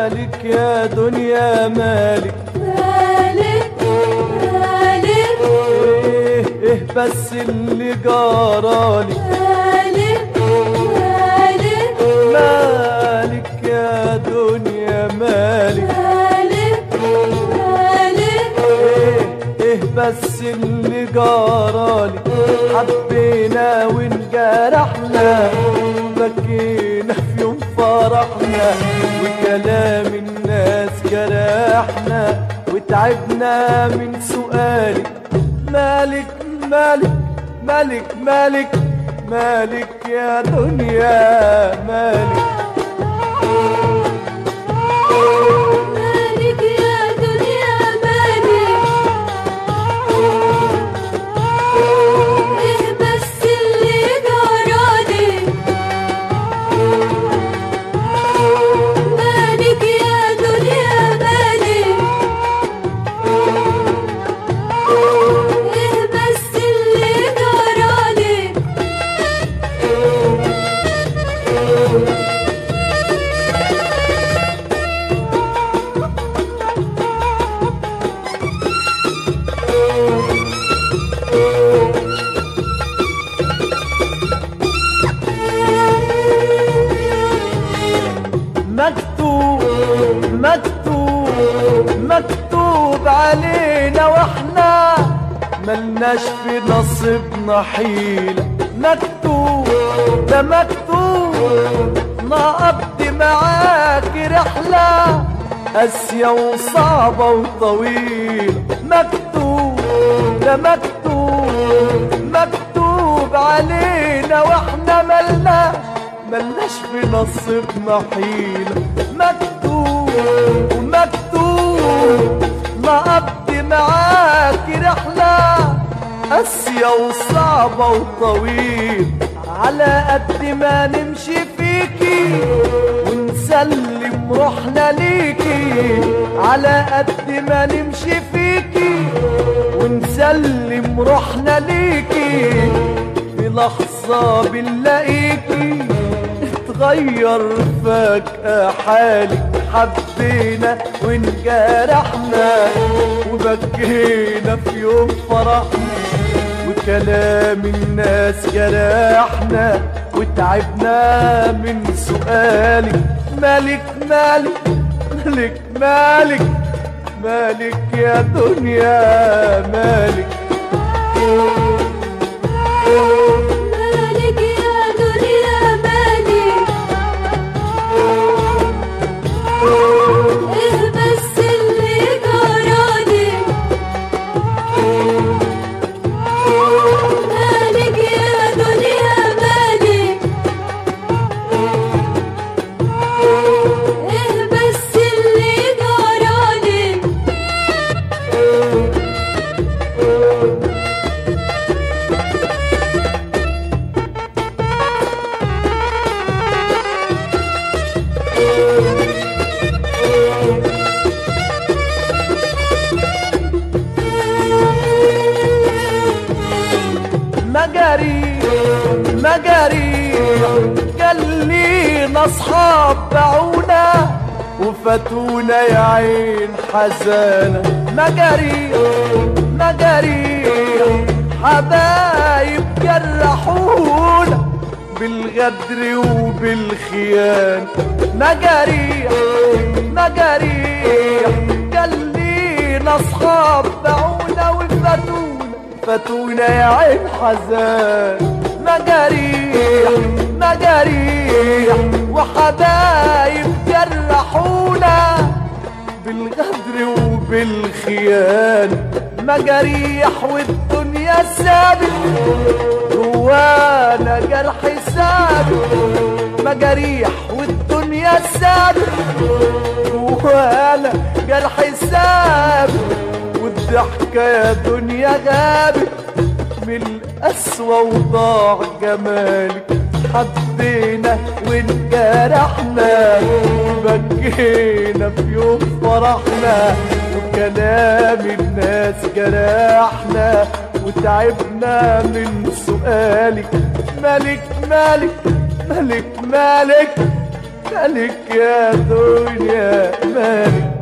مالك يا دنيا مالك مالك مالك ايه ايه بس اللي جرالي مالك مالك مالك يا دنيا مالك مالك مالك ايه ايه بس اللي جرالي حبينا وانجرحنا بكينا في يوم فرحنا وكلام الناس جرحنا وتعبنا من سؤالي مالك مالك مالك مالك مالك يا دنيا مالك مالك يا دنيا مالك ايه بس اللي جرالي مالك يا دنيا مالك ايه بس اللي جرالي مكتوب مكتوب مكتوب علينا واحنا ملناش في نصيبنا حيلة مكتوب ده مكتوب نقضي معاك رحلة قاسية وصعبة وطويلة مكتوب ده مكتوب مكتوب علينا واحنا ملناش ملناش في نصيبنا حيلة مكتوب ومكتوب نقضي معاك رحلة قاسية وصعبة وطويل على قد ما نمشي فيكي ونسلم روحنا ليكي على قد ما نمشي فيكي ونسلم روحنا ليكي في لحظة بنلاقيكي اتغير فجأة حالك حبينا وانجرحنا وبكينا في يوم فرحنا وكلام الناس جرحنا وتعبنا من سؤالك مالك مالك مالك مالك مالك يا دنيا مالك مالك يا دنيا مالك ايه بس اللي جرالي مالك يا دنيا مالك ايه بس اللي جرالي مجاري مجاري قال لينا اصحاب باعونا وفاتونا يا عين حزانة مجاري مجاري حبايب جرحونا بالغدر وبالخيانة مجاري مجاري قال لينا اصحاب باعونا وفاتونا فاتونا يا عين حزان مجاريح مجاريح وحبايب جرحونا بالغدر وبالخيانة مجاريح والدنيا سابت جوانا جرح ثابت مجاريح والدنيا سابت جوانا جرح ثابت والضحكة يا دنيا غابت من القسوة وضاع جمالك حبينا وانجرحنا بكينا في يوم فرحنا وكلام الناس جرحنا وتعبنا من سؤالك مالك مالك مالك مالك مالك يا دنيا مالك